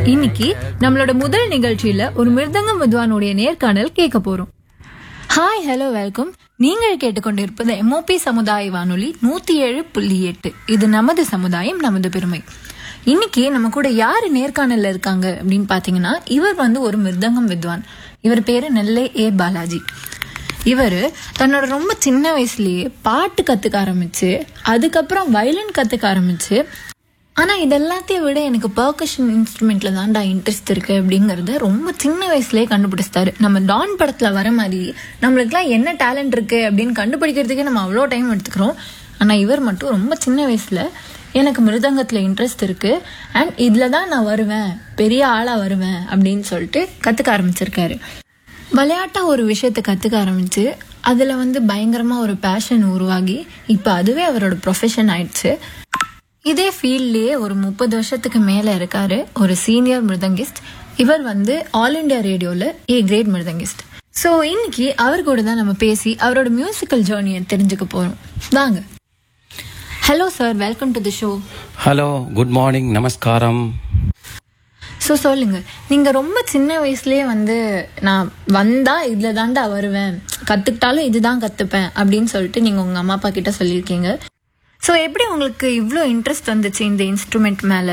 இன்னைக்கு நம்மளோட முதல் நிகழ்ச்சியில ஒரு மிருதங்கம் வித்வானுடைய நேர்காணல் கேட்க போறோம் ஹாய் ஹலோ வெல்கம் நீங்கள் கேட்டுக்கொண்டிருப்பது எம்ஓபி சமுதாய வானொலி நூத்தி ஏழு புள்ளி எட்டு இது நமது சமுதாயம் நமது பெருமை இன்னைக்கு நம்ம கூட யாரு நேர்காணல்ல இருக்காங்க அப்படின்னு பாத்தீங்கன்னா இவர் வந்து ஒரு மிருதங்கம் வித்வான் இவர் பேரு நெல்லை ஏ பாலாஜி இவர் தன்னோட ரொம்ப சின்ன வயசுலயே பாட்டு கத்துக்க ஆரம்பிச்சு அதுக்கப்புறம் வயலின் கத்துக்க ஆரம்பிச்சு ஆனா இதெல்லாத்தையும் விட எனக்கு பர்கஷன் இன்ஸ்ட்ருமெண்ட்ல தான்டா இன்ட்ரெஸ்ட் இருக்கு அப்படிங்கறத ரொம்ப சின்ன வயசுலயே கண்டுபிடிச்சிட்டாரு நம்ம டான் படத்துல வர மாதிரி நம்மளுக்குலாம் என்ன டேலண்ட் இருக்கு அப்படின்னு கண்டுபிடிக்கிறதுக்கே நம்ம அவ்வளோ டைம் எடுத்துக்கிறோம் ஆனா இவர் மட்டும் ரொம்ப சின்ன வயசுல எனக்கு மிருதங்கத்துல இன்ட்ரெஸ்ட் இருக்கு அண்ட் இதுல தான் நான் வருவேன் பெரிய ஆளா வருவேன் அப்படின்னு சொல்லிட்டு கத்துக்க ஆரம்பிச்சிருக்காரு விளையாட்டா ஒரு விஷயத்தை கத்துக்க ஆரம்பிச்சு அதுல வந்து பயங்கரமா ஒரு பேஷன் உருவாகி இப்ப அதுவே அவரோட ப்ரொஃபஷன் ஆயிடுச்சு இதே ஃபீல்ட்லயே ஒரு முப்பது வருஷத்துக்கு மேல இருக்காரு ஒரு சீனியர் மிருதங்கிஸ்ட் இவர் வந்து ஆல் இண்டியா ரேடியோல ஏ கிரேட் மிருதங்கிஸ்ட் ஸோ இன்னைக்கு அவர் கூட தான் நம்ம பேசி அவரோட மியூசிக்கல் ஜேர்னியை தெரிஞ்சுக்க போறோம் வாங்க hello sir welcome to the show hello good morning நமஸ்காரம் ஸோ சொல்லுங்க நீங்க ரொம்ப சின்ன வயசுலயே வந்து நான் வந்தா இதுல தாண்டா வருவேன் கத்துக்கிட்டாலும் இதுதான் கத்துப்பேன் அப்படின்னு சொல்லிட்டு நீங்க உங்க அம்மா அப்பா கிட்ட சொல்லியிருக்கீங்க ஸோ எப்படி உங்களுக்கு இவ்வளோ இன்ட்ரெஸ்ட் வந்துச்சு இந்த இன்ஸ்ட்ருமெண்ட் மேல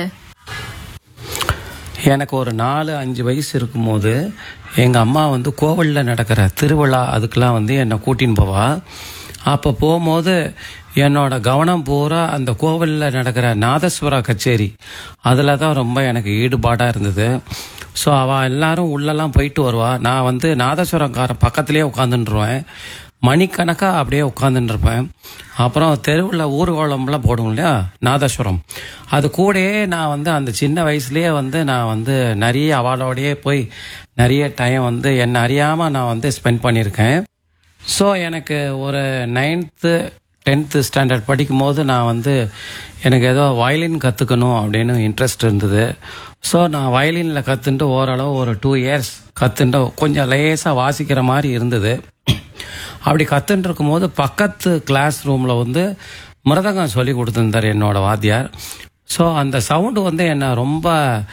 எனக்கு ஒரு நாலு அஞ்சு வயசு இருக்கும்போது எங்கள் அம்மா வந்து கோவிலில் நடக்கிற திருவிழா அதுக்கெலாம் வந்து என்னை கூட்டின்னு போவா அப்போ போகும்போது என்னோட கவனம் பூரா அந்த கோவிலில் நடக்கிற நாதஸ்வர கச்சேரி அதில் தான் ரொம்ப எனக்கு ஈடுபாடாக இருந்தது ஸோ அவள் எல்லாரும் உள்ளெல்லாம் போயிட்டு வருவா நான் வந்து நாதஸ்வரக்கார பக்கத்துலேயே உட்காந்துருவேன் மணிக்கணக்காக அப்படியே உட்காந்துட்டு இருப்பேன் அப்புறம் தெருவில் ஊர்வலம்லாம் போடுவோம் இல்லையா நாதஸ்வரம் அது கூடயே நான் வந்து அந்த சின்ன வயசுலேயே வந்து நான் வந்து நிறைய அவளோடையே போய் நிறைய டைம் வந்து என்னை அறியாமல் நான் வந்து ஸ்பெண்ட் பண்ணியிருக்கேன் ஸோ எனக்கு ஒரு நைன்த்து டென்த்து ஸ்டாண்டர்ட் படிக்கும் போது நான் வந்து எனக்கு ஏதோ வயலின் கற்றுக்கணும் அப்படின்னு இன்ட்ரெஸ்ட் இருந்தது ஸோ நான் வயலினில் கற்றுட்டு ஓரளவு ஒரு டூ இயர்ஸ் கற்றுட்டு கொஞ்சம் லேசாக வாசிக்கிற மாதிரி இருந்தது அப்படி கற்றுட்டு இருக்கும்போது பக்கத்து கிளாஸ் ரூமில் வந்து மிருதங்கம் சொல்லி கொடுத்துருந்தார் என்னோட வாத்தியார் ஸோ அந்த சவுண்டு வந்து என்னை ரொம்ப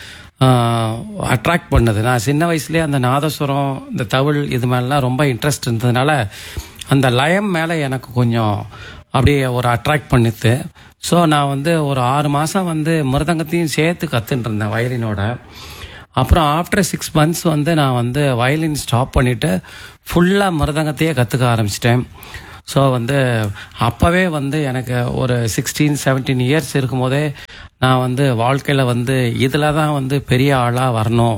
அட்ராக்ட் பண்ணுது நான் சின்ன வயசுலேயே அந்த நாதஸ்வரம் இந்த தவிழ் இது மேலாம் ரொம்ப இன்ட்ரெஸ்ட் இருந்ததுனால அந்த லயம் மேலே எனக்கு கொஞ்சம் அப்படியே ஒரு அட்ராக்ட் பண்ணித்து ஸோ நான் வந்து ஒரு ஆறு மாதம் வந்து மிருதங்கத்தையும் சேர்த்து கற்றுட்டு இருந்தேன் வயலினோட அப்புறம் ஆஃப்டர் சிக்ஸ் மந்த்ஸ் வந்து நான் வந்து வயலின் ஸ்டாப் பண்ணிவிட்டு ஃபுல்லாக மிருதங்கத்தையே கற்றுக்க ஆரம்பிச்சிட்டேன் ஸோ வந்து அப்போவே வந்து எனக்கு ஒரு சிக்ஸ்டீன் செவன்டீன் இயர்ஸ் இருக்கும்போதே நான் வந்து வாழ்க்கையில் வந்து இதில் தான் வந்து பெரிய ஆளாக வரணும்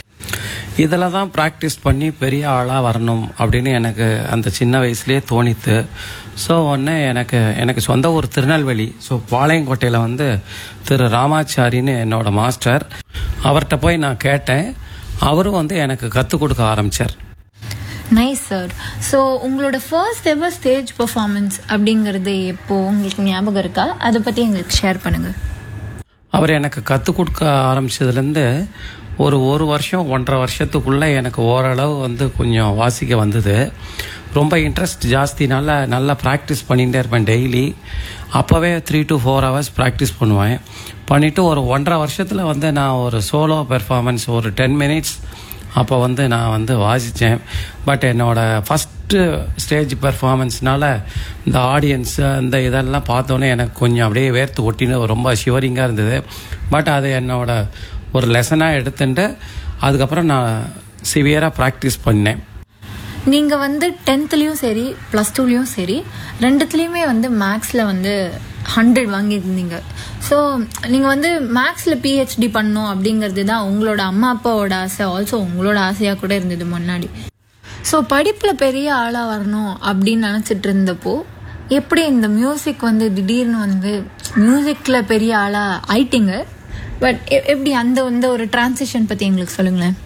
இதில் தான் ப்ராக்டிஸ் பண்ணி பெரிய ஆளாக வரணும் அப்படின்னு எனக்கு அந்த சின்ன வயசுலேயே தோணித்து ஸோ ஒன்று எனக்கு எனக்கு சொந்த ஊர் திருநெல்வேலி ஸோ பாளையங்கோட்டையில் வந்து திரு ராமாச்சாரின்னு என்னோட மாஸ்டர் அவர்கிட்ட போய் நான் கேட்டேன் அவரும் வந்து எனக்கு கற்றுக் கொடுக்க ஆரம்பித்தார் நைஸ் சார் ஸோ உங்களோட ஃபர்ஸ்ட் எவர் ஸ்டேஜ் பெர்ஃபார்மன்ஸ் அப்படிங்கிறது எப்போ உங்களுக்கு ஞாபகம் இருக்கா அதை பற்றி எங்களுக்கு ஷேர் பண்ணுங்க அவர் எனக்கு கற்றுக் கொடுக்க ஆரம்பிச்சதுலேருந்து ஒரு ஒரு வருஷம் ஒன்றரை வருஷத்துக்குள்ளே எனக்கு ஓரளவு வந்து கொஞ்சம் வாசிக்க வந்தது ரொம்ப இன்ட்ரெஸ்ட் ஜாஸ்தினால நல்லா ப்ராக்டிஸ் பண்ணிகிட்டே இருப்பேன் டெய்லி அப்போவே three to four hours practice பண்ணுவேன் பண்ணிவிட்டு ஒரு ஒன்றரை வருஷத்தில் வந்து நான் ஒரு சோலோ பெர்ஃபார்மன்ஸ் ஒரு டென் மினிட்ஸ் அப்போ வந்து நான் வந்து வாசித்தேன் பட் என்னோட ஃபஸ்ட்டு ஸ்டேஜ் பெர்ஃபார்மன்ஸ்னால இந்த ஆடியன்ஸு அந்த இதெல்லாம் பார்த்தோன்னே எனக்கு கொஞ்சம் அப்படியே வேர்த்து ஒட்டின்னு ரொம்ப ஷிவரிங்காக இருந்தது பட் அது என்னோட ஒரு லெசனாக எடுத்துட்டு அதுக்கப்புறம் நான் சிவியராக ப்ராக்டிஸ் பண்ணேன் நீங்கள் வந்து டென்த்லேயும் சரி ப்ளஸ் டூலேயும் சரி ரெண்டுத்துலேயுமே வந்து மேக்ஸில் வந்து ஹண்ட்ரட் வாங்கியிருந்தீங்க ஸோ நீங்கள் வந்து மேக்ஸில் பிஹெச்டி பண்ணணும் அப்படிங்கிறது தான் உங்களோட அம்மா அப்பாவோட ஆசை ஆல்சோ உங்களோட ஆசையாக கூட இருந்தது முன்னாடி ஸோ படிப்பில் பெரிய ஆளாக வரணும் அப்படின்னு நினச்சிட்டு இருந்தப்போ எப்படி இந்த மியூசிக் வந்து திடீர்னு வந்து மியூசிக்கில் பெரிய ஆளாக ஆயிட்டீங்க பட் எப்படி அந்த வந்து ஒரு டிரான்சிஷன் பற்றி எங்களுக்கு சொல்லுங்களேன்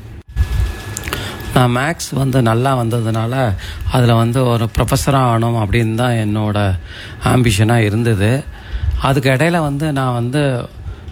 நான் மேக்ஸ் வந்து நல்லா வந்ததுனால அதில் வந்து ஒரு ப்ரொஃபஸராக ஆகணும் அப்படின்னு தான் என்னோட ஆம்பிஷனாக இருந்தது அதுக்கு இடையில வந்து நான் வந்து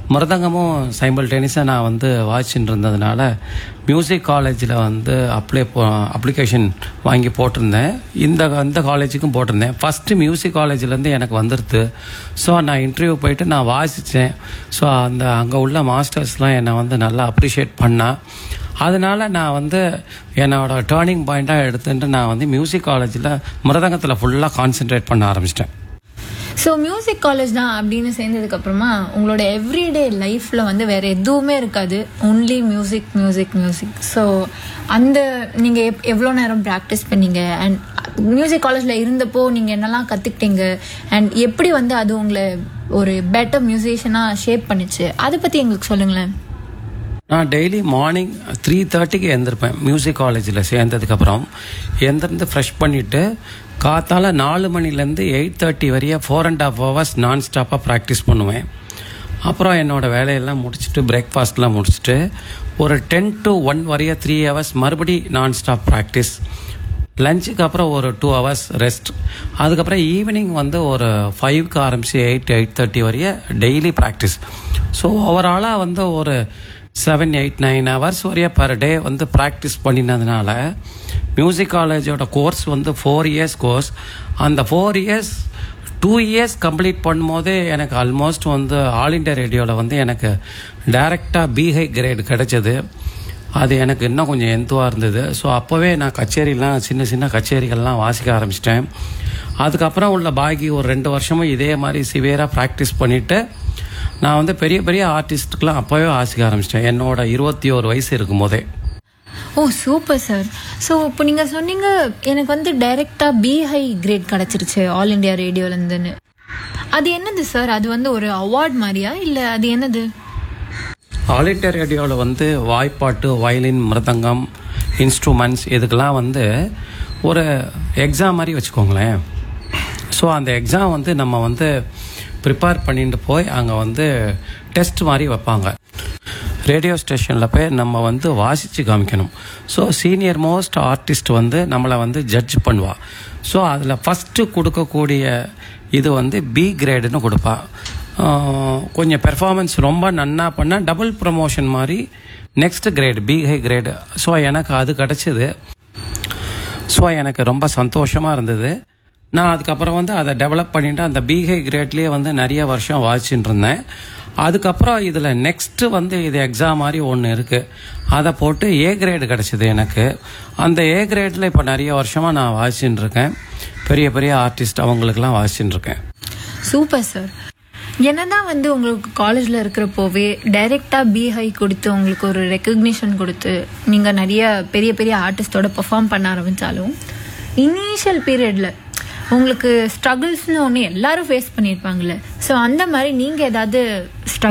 மிருதங்கமும் சைம்பிள்டேனியஸாக நான் வந்து வாசிச்சுட்டு இருந்ததுனால மியூசிக் காலேஜில் வந்து அப்ளை அப்ளிகேஷன் வாங்கி போட்டிருந்தேன் இந்த இந்த காலேஜுக்கும் போட்டிருந்தேன் ஃபஸ்ட்டு மியூசிக் காலேஜ்லேருந்து எனக்கு வந்துடுது ஸோ நான் இன்டர்வியூ போயிட்டு நான் வாசித்தேன் ஸோ அந்த அங்கே உள்ள மாஸ்டர்ஸ்லாம் என்னை வந்து நல்லா அப்ரிஷியேட் பண்ணா அதனால நான் வந்து என்னோட டேர்னிங் பாயிண்ட்டாக எடுத்துட்டு நான் வந்து மியூசிக் காலேஜில் மிருதங்கத்தில் ஃபுல்லாக கான்சென்ட்ரேட் பண்ண ஆரம்பிச்சிட்டேன் ஸோ மியூசிக் காலேஜ் தான் அப்படின்னு சேர்ந்ததுக்கு அப்புறமா உங்களோட எவ்ரிடே லைஃப்ல வந்து வேற எதுவுமே இருக்காது only music music music so அந்த நீங்க எப்- எவ்வளோ நேரம் ப்ராக்டிஸ் பண்ணீங்க அண்ட் மியூசிக் காலேஜ்ல இருந்தப்போ நீங்க என்னெல்லாம் கத்துக்கிட்டீங்க அண்ட் எப்படி வந்து அது உங்களை ஒரு பெட்டர் மியூசிஷியனா ஷேப் பண்ணுச்சு அதை பத்தி எங்களுக்கு சொல்லுங்களேன் நான் டெய்லி மார்னிங் த்ரீ தேர்ட்டிக்கு எழுந்திருப்பேன் மியூசிக் காலேஜில் சேர்ந்ததுக்கப்புறம் எழுந்திருந்து ஃப்ரெஷ் பண்ணிவிட்டு காத்தால நாலு மணிலேருந்து எயிட் தேர்ட்டி வரைய ஃபோர் அண்ட் ஹாஃப் ஹவர்ஸ் நான் ஸ்டாப்பாக ப்ராக்டிஸ் பண்ணுவேன் அப்புறம் என்னோட வேலையெல்லாம் முடிச்சுட்டு பிரேக்ஃபாஸ்ட்லாம் முடிச்சுட்டு ஒரு டென் டு ஒன் வரைய த்ரீ ஹவர்ஸ் மறுபடி நான் ஸ்டாப் ப்ராக்டிஸ் லஞ்சுக்கு அப்புறம் ஒரு டூ ஹவர்ஸ் ரெஸ்ட் அதுக்கப்புறம் ஈவினிங் வந்து ஒரு ஃபைவ்க்கு ஆரம்பிச்சு எயிட் எயிட் தேர்ட்டி வரைய டெய்லி ப்ராக்டிஸ் ஸோ ஓவராலாக வந்து ஒரு செவன் எயிட் நைன் ஹவர்ஸ் வரைய பர் டே வந்து ப்ராக்டிஸ் பண்ணினதுனால மியூசிக் காலேஜோட கோர்ஸ் வந்து ஃபோர் இயர்ஸ் கோர்ஸ் அந்த four years two years complete பண்ணும்போதே எனக்கு ஆல்மோஸ்ட் வந்து ஆல் இண்டியா ரேடியோவில் வந்து எனக்கு டைரெக்டாக பிஹை கிரேட் கிடைச்சது அது எனக்கு இன்னும் கொஞ்சம் எந்துவாக இருந்தது ஸோ அப்போவே நான் கச்சேரிலாம் சின்ன சின்ன கச்சேரிகள்லாம் வாசிக்க ஆரம்பிச்சிட்டேன் அதுக்கப்புறம் உள்ள பாக்கி ஒரு ரெண்டு வருஷமும் இதே மாதிரி சிவியராக ப்ராக்டிஸ் பண்ணிவிட்டு நான் வந்து பெரிய பெரிய ஆர்டிஸ்ட்டுக்கெலாம் அப்போவே வாசிக்க ஆரம்பிச்சிட்டேன் என்னோட இருபத்தி ஒரு வயசு இருக்கும்போதே ஓ சூப்பர் சார் ஸோ இப்போ நீங்க சொன்னீங்க எனக்கு வந்து டைரக்டா பி ஹை கிரேட் கிடைச்சிருச்சு ஆல் இண்டியா ரேடியோலேருந்துன்னு அது என்னது சார் அது வந்து ஒரு அவார்ட் மாதிரியா இல்லை அது என்னது ஆல் இண்டியா ரேடியோவில் வந்து வாய்ப்பாட்டு வயலின் மிருதங்கம் இன்ஸ்ட்ருமெண்ட்ஸ் இதுக்கெல்லாம் வந்து ஒரு எக்ஸாம் மாதிரி வச்சுக்கோங்களேன் ஸோ அந்த எக்ஸாம் வந்து நம்ம வந்து ப்ரிப்பேர் பண்ணிட்டு போய் அங்கே வந்து டெஸ்ட் மாதிரி வைப்பாங்க ரேடியோ ஸ்டேஷனில் போய் நம்ம வந்து வாசித்து காமிக்கணும் ஸோ சீனியர் மோஸ்ட் ஆர்டிஸ்ட் வந்து நம்மளை வந்து ஜட்ஜ் பண்ணுவா ஸோ அதில் ஃபஸ்ட்டு கொடுக்கக்கூடிய இது வந்து பி கிரேடுன்னு கொடுப்பா ஆஹ் கொஞ்சம் பெர்ஃபார்மன்ஸ் ரொம்ப நன்னா பண்ணால் டபுள் ப்ரமோஷன் மாதிரி next grade B high grade so எனக்கு அது கிடச்சிது ஸோ எனக்கு ரொம்ப சந்தோஷமாக இருந்தது நான் அதுக்கப்புறம் வந்து அதை டெவலப் பண்ணிட்டு அந்த பிஹை கிரேட்லேயே வந்து நிறைய வருஷம் வாசிச்சுட்டு இருந்தேன் அதுக்கப்புறம் இதில் நெக்ஸ்ட்டு வந்து இது எக்ஸாம் மாதிரி ஒன்று இருக்குது அதை போட்டு ஏ கிரேடு கிடச்சிது எனக்கு அந்த ஏ கிரேடில் இப்போ நிறைய வருஷமாக நான் வாசிச்சுட்டு இருக்கேன் பெரிய பெரிய ஆர்டிஸ்ட் அவங்களுக்கெல்லாம் வாசிச்சுட்டு இருக்கேன் சூப்பர் சார் என்னதான் வந்து உங்களுக்கு காலேஜில் இருக்கிறப்போவே டைரெக்டாக பிஹை கொடுத்து உங்களுக்கு ஒரு ரெக்கக்னிஷன் கொடுத்து நீங்கள் நிறைய பெரிய பெரிய ஆர்டிஸ்டோட பெர்ஃபார்ம் பண்ண ஆரம்பித்தாலும் இனிஷியல் பீரியடில் உங்களுக்கு ஸ்ட்ரகிள்ஸ்னு ஒன்று எல்லாரும் ஃபேஸ் பண்ணியிருப்பாங்கல்ல ஸோ அந்த மாதிரி நீங்கள் ஏதாவது